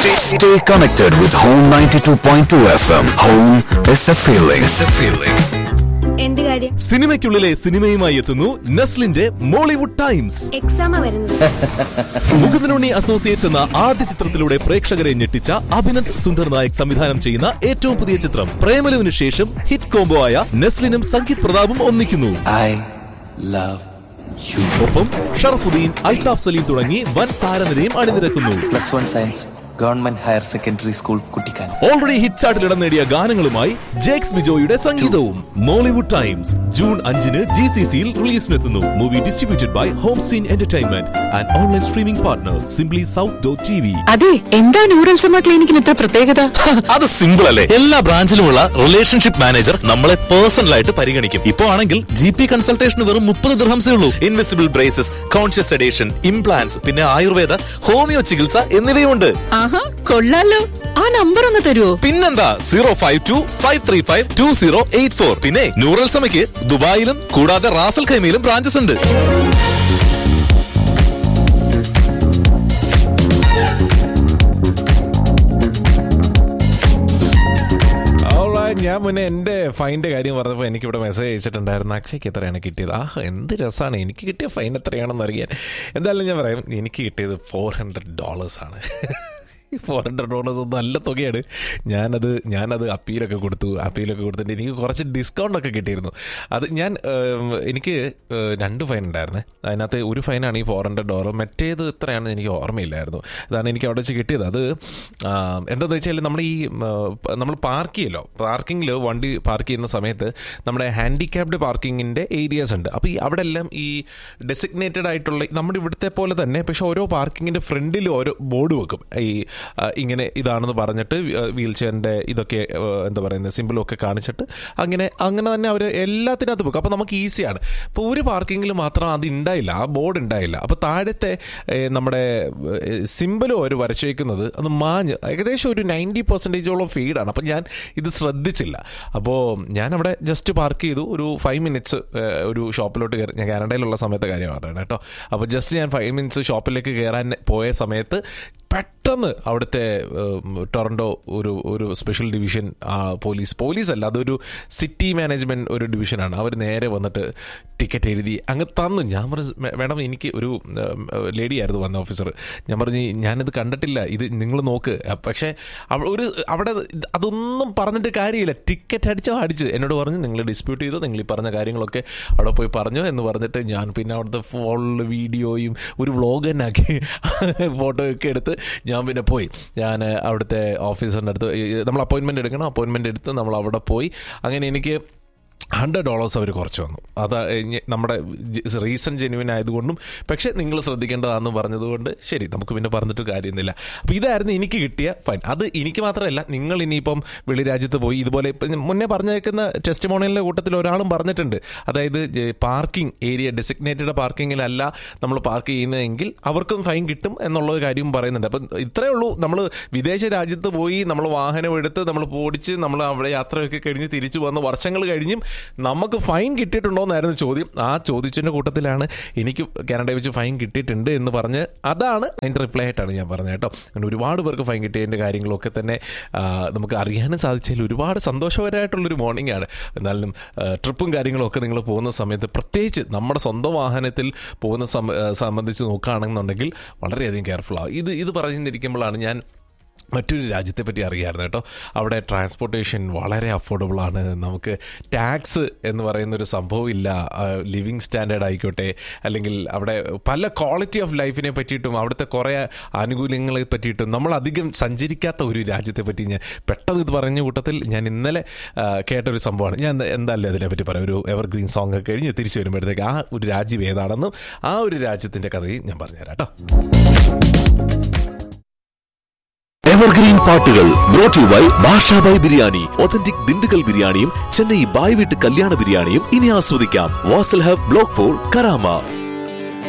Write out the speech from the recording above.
Stay, stay connected with Home 92.2 FM. Home is a feeling. It's a feeling. എന്ത് കാര്യം സിനിമയ്ക്കുള്ളിലെ സിനിമയുമായി എത്തുന്നു നസ്ലിന്റെ Mollywood times എക്സാമാ വരുന്നത് മുകുന്ദനുണ്ണി അസോസിയേറ്റ്സ് എന്ന ആദ്യ ചിത്രത്തിലൂടെ പ്രേക്ഷകരെ ഞെട്ടിച്ച അഭിനന്ദ് സുന്ദർ നായക് സംവിധാനം ചെയ്യുന്ന ഏറ്റവും പുതിയ ചിത്രം പ്രേമലുവിന് ശേഷം ഹിറ്റ് കോംബോ ആയ നസ്ലിനും സംഗീത് പ്രതാപും ഒന്നിക്കുന്നു I love you. ഒപ്പം ഷറഫുദ്ദീൻ അൽതാഫ് സലീം തുടങ്ങി വൻ താരനിരയും അണിനിരക്കുന്നു Plus one science, Government Higher Secondary School, Kutikan. Already hit ചാർട്ടിൽ ഇടം നേടിയ ഗാനങ്ങളുമായി ജേക്സ് ബിജോയുടെ സംഗീതവും മോളിവുഡ് ടൈംസ് ജൂൺ അഞ്ചിന് ജി സി സിയിൽ റിലീസിനെത്തുന്നു movie distributed by home screen entertainment and online streaming partner simply south dot T V അതെ എന്താ ന്യൂറൽസമ ക്ലിനിക്കിന് ഇത്ര പ്രത്യേകത അത് സിമ്പിൾ അല്ലേ എല്ലാ ബ്രാഞ്ചിലുമുള്ള റിലേഷൻഷിപ്പ് മാനേജർ നമ്മളെ പേഴ്സണൽ ആയിട്ട് പരിഗണിക്കും ഇപ്പോ ആണെങ്കിൽ ജി പി കൺസൾട്ടേഷന് വെറും മുപ്പത് ദിർഹംസേ ഉള്ളൂ invisible braces conscious sedation implants പിന്നെ ആയുർവേദ ഹോമിയോ ചികിത്സ എന്നിവയുണ്ട് ആഹാ കൊള്ളാലോ ആ നമ്പർ ഒന്ന് തരുവോ പിന്നെന്താ zero five two five three five two zero eight four പിന്നെ നൂറൽ സമയ്ക്ക് ദുബായിലും കൂടാതെ റാസൽ ഖൈമയിലും ബ്രാഞ്ചസ് ഉണ്ട് Alright, ഞാൻ മുന്നേ എൻ്റെ ഫൈൻ്റെ കാര്യം പറഞ്ഞപ്പോൾ എനിക്കിവിടെ മെസ്സേജ് അയച്ചിട്ടുണ്ടായിരുന്നു അക്ഷയ്ക്ക് എത്രയാണ് കിട്ടിയത് ആ എന്ത് രസമാണ് എനിക്ക് കിട്ടിയ ഫൈൻ എത്രയാണെന്ന് അറിയാൻ എന്തായാലും ഞാൻ പറയാം എനിക്ക് കിട്ടിയത് ഫോർ ഹൺഡ്രഡ് ഡോളേഴ്സ് ആണ് ഫോർ ഹൺഡ്രഡ് ഡോളേഴ്സ് ഒന്നും നല്ല തുകയാണ് ഞാനത് ഞാനത് അപ്പീലൊക്കെ കൊടുത്തു അപ്പീലൊക്കെ കൊടുത്തിട്ട് എനിക്ക് കുറച്ച് ഡിസ്കൗണ്ട് ഒക്കെ കിട്ടിയിരുന്നു അത് ഞാൻ ഏം, എനിക്ക് ഏ, രണ്ട് ഫൈൻ ഉണ്ടായിരുന്നേ അതിനകത്ത് ഒരു ഫൈനാണ് ഈ ഫോർ ഹൺഡ്രഡ് ഡോളർ മറ്റേത് എത്രയാണെന്ന് എനിക്ക് ഓർമ്മയില്ലായിരുന്നു അതാണ് എനിക്ക് അവിടെ വെച്ച് കിട്ടിയത് അത് ആ, എന്താണെന്ന് വെച്ചാൽ നമ്മൾ ഈ നമ്മൾ പാർക്ക് ചെയ്യല്ലോ പാർക്കിങ്ങിൽ വണ്ടി പാർക്ക് ചെയ്യുന്ന സമയത്ത് നമ്മുടെ ഹാൻഡിക്യാപ്ഡ് പാർക്കിങ്ങിൻ്റെ ഏരിയാസ് ഉണ്ട് അപ്പോൾ ഈ അവിടെ എല്ലാം ഈ ഡെസിഗ്നേറ്റഡ് ആയിട്ടുള്ള നമ്മുടെ ഇവിടുത്തെ പോലെ തന്നെ പക്ഷെ ഓരോ പാർക്കിങ്ങിൻ്റെ ഫ്രണ്ടിൽ ഓരോ ബോർഡ് വെക്കും ഈ ആ, ഇങ്ങനെ ഇതാണെന്ന് പറഞ്ഞിട്ട് വീൽ ചെയറിൻ്റെ ഇതൊക്കെ ആ, എന്താ പറയുന്നത് സിമ്പിളും ഒക്കെ കാണിച്ചിട്ട് അങ്ങനെ അങ്ങനെ തന്നെ അവർ എല്ലാത്തിനകത്ത് വെക്കും അപ്പോൾ നമുക്ക് ഈസിയാണ് ഇപ്പോൾ ഒരു പാർക്കിങ്ങിൽ മാത്രം അത് ഉണ്ടായില്ല ആ ബോർഡ് ഉണ്ടായില്ല അപ്പോൾ താഴത്തെ ഏ, നമ്മുടെ സിമ്പിളും അവർ വരച്ചേക്കുന്നത് അത് മാഞ്ഞ് ഏകദേശം ഒരു നയൻറ്റി പെർസെൻറ്റേജോളം ഫീഡാണ് അപ്പം ഞാൻ ഇത് ശ്രദ്ധിച്ചില്ല അപ്പോൾ ഞാൻ അവിടെ ജസ്റ്റ് പാർക്ക് ചെയ്തു ഒരു ഫൈവ് മിനിറ്റ്സ് ഒരു ഷോപ്പിലോട്ട് കയറി ഞാൻ കാനഡയിലുള്ള സമയത്തെ കാര്യമാണ് പറയുന്നത് കേട്ടോ അപ്പോൾ ജസ്റ്റ് ഞാൻ ഫൈവ് മിനിറ്റ്സ് ഷോപ്പിലേക്ക് കയറാൻ പോയ സമയത്ത് പെട്ടെന്ന് അവിടുത്തെ ഉം, ടൊറൻഡോ ഒരു ഒരു സ്പെഷ്യൽ ഡിവിഷൻ ആ, പോലീസ് പോലീസ് അല്ല അതൊരു സിറ്റി മാനേജ്മെൻറ്റ് ഒരു ഡിവിഷനാണ് അവർ നേരെ വന്നിട്ട് ടിക്കറ്റ് എഴുതി അങ്ങ് തന്നു ഞാൻ പറഞ്ഞു "മേ- മേഡം എനിക്ക് ഒരു ലേഡി ആയിരുന്നു വന്ന ഓഫീസർ ഞാൻ പറഞ്ഞു ഞാനിത് കണ്ടിട്ടില്ല ഇത് നിങ്ങൾ നോക്ക് അ, പക്ഷേ അവ- ഒരു അവിടെ ഇത് അതൊന്നും പറഞ്ഞിട്ട് കാര്യമില്ല ടിക്കറ്റ് അടിച്ചോ അടിച്ച് എന്നോട് പറഞ്ഞു നിങ്ങൾ ഡിസ്പ്യൂട്ട് ചെയ്തു നിങ്ങൾ ഈ പറഞ്ഞ കാര്യങ്ങളൊക്കെ അവിടെ പോയി പറഞ്ഞു എന്ന് പറഞ്ഞിട്ട് ഞാൻ പിന്നെ അവിടുത്തെ ഫോൺ വീഡിയോയും ഒരു വ്ളോഗ് തന്നെ ആക്കി ഫോട്ടോ ഒക്കെ എടുത്ത് ഞാൻ പിന്നെ പോയി ഞാൻ അവിടുത്തെ ഓഫീസറിൻ്റെ അടുത്ത് ഈ- ഈ നമ്മൾ അപ്പോയിൻമെൻ്റ് എടുക്കണം അപ്പോയിൻമെൻ്റ് എടുത്ത് നമ്മൾ അവിടെ പോയി അങ്ങനെ എനിക്ക് ഹൺഡ്രഡ് ഡോളേഴ്സ് അവർ കുറച്ച് വന്നു അത് ഇഞ്ഞ് നമ്മുടെ റീസൺ ജെന്യുവൻ ആയതുകൊണ്ടും പക്ഷേ നിങ്ങൾ ശ്രദ്ധിക്കേണ്ടതാണെന്ന് പറഞ്ഞതുകൊണ്ട് ശരി നമുക്ക് പിന്നെ പറഞ്ഞിട്ട് കാര്യമൊന്നുമില്ല അപ്പോൾ ഇതായിരുന്നു എനിക്ക് കിട്ടിയ ഫൈൻ അത് എനിക്ക് മാത്രമല്ല നിങ്ങൾ ഇനിയിപ്പം വെളിരാജ്യത്ത് പോയി ഇതുപോലെ ഇപ്പം ഞാൻ മുന്നേ പറഞ്ഞേക്കുന്ന ടെസ്റ്റ് മോണിയലിൻ്റെ കൂട്ടത്തിൽ ഒരാളും പറഞ്ഞിട്ടുണ്ട് അതായത് പാർക്കിംഗ് ഏരിയ ഡെസിഗ്നേറ്റഡ് പാർക്കിങ്ങിലല്ല നമ്മൾ പാർക്ക് ചെയ്യുന്നതെങ്കിൽ അവർക്കും ഫൈൻ കിട്ടും എന്നുള്ള കാര്യം പറയുന്നുണ്ട് അപ്പം ഇത്രയേ ഉള്ളൂ നമ്മൾ വിദേശ രാജ്യത്ത് പോയി നമ്മൾ വാഹനം എടുത്ത് നമ്മൾ ഓടിച്ച് നമ്മൾ അവിടെ യാത്രയൊക്കെ കഴിഞ്ഞ് തിരിച്ചു വന്ന് വർഷങ്ങൾ കഴിഞ്ഞും നമുക്ക് ഫൈൻ കിട്ടിയിട്ടുണ്ടോ എന്നായിരുന്നു ചോദ്യം ആ ചോദിച്ചതിൻ്റെ കൂട്ടത്തിലാണ് എനിക്ക് കാനഡയിൽ വെച്ച് ഫൈൻ കിട്ടിയിട്ടുണ്ട് എന്ന് പറഞ്ഞ് അതാണ് അതിൻ്റെ റിപ്ലൈ ആയിട്ടാണ് ഞാൻ പറഞ്ഞത് കേട്ടോ അങ്ങനെ ഒരുപാട് പേർക്ക് ഫൈൻ കിട്ടിയതിൻ്റെ കാര്യങ്ങളൊക്കെ തന്നെ ആ, നമുക്ക് അറിയാനും സാധിച്ചതിൽ ഒരുപാട് സന്തോഷകരമായിട്ടുള്ളൊരു മോർണിംഗ് ആണ് എന്നാലും ആ, ട്രിപ്പും കാര്യങ്ങളും ഒക്കെ നിങ്ങൾ പോകുന്ന സമയത്ത് പ്രത്യേകിച്ച് നമ്മുടെ സ്വന്തം വാഹനത്തിൽ പോകുന്ന സം- ആ, സംബന്ധിച്ച് നോക്കുകയാണെന്നുണ്ടെങ്കിൽ വളരെയധികം കെയർഫുൾ ആവും ഇത് ഇത് പറഞ്ഞിരിക്കുമ്പോഴാണ് ഞാൻ മറ്റൊരു രാജ്യത്തെ പറ്റി അറിയാമായിരുന്നു കേട്ടോ അവിടെ ട്രാൻസ്പോർട്ടേഷൻ വളരെ അഫോർഡബിൾ ആണ് നമുക്ക് ടാക്സ് എന്ന് പറയുന്ന ഒരു സംഭവം ഇല്ല ലിവിങ് സ്റ്റാൻഡേർഡ് ആയിക്കോട്ടെ അല്ലെങ്കിൽ അവിടെ പല ക്വാളിറ്റി ഓഫ് ലൈഫിനെ പറ്റിയിട്ടും അവിടുത്തെ കുറേ ആനുകൂല്യങ്ങളെ പറ്റിയിട്ടും നമ്മൾ അധികം സഞ്ചരിക്കാത്ത ഒരു രാജ്യത്തെ പറ്റി ഞാൻ പെട്ടെന്ന് ഇത് പറഞ്ഞ കൂട്ടത്തിൽ ഞാൻ ഇന്നലെ ആ, കേട്ടൊരു സംഭവമാണ് ഞാൻ എന്തായാലും അതിനെപ്പറ്റി പറയാം ഒരു എവർഗ്രീൻ സോങ് ഒക്കെ കഴിഞ്ഞ് തിരിച്ചു വരുമ്പോഴത്തേക്ക് ആ ഒരു രാജ്യം ഏതാണെന്നും ആ ഒരു രാജ്യത്തിൻ്റെ കഥയും ഞാൻ പറഞ്ഞുതരാം കേട്ടോ എവർഗ്രീൻ പാട്ടുകൾ brought you by Bashabhai biryani authentic Dindigul ബിരിയാണിയും ചെന്നൈ ബായ് വീട്ട് കല്യാണ ബിരിയാണിയും ഇനി ആസ്വദിക്കാം Vasal hub block four Karama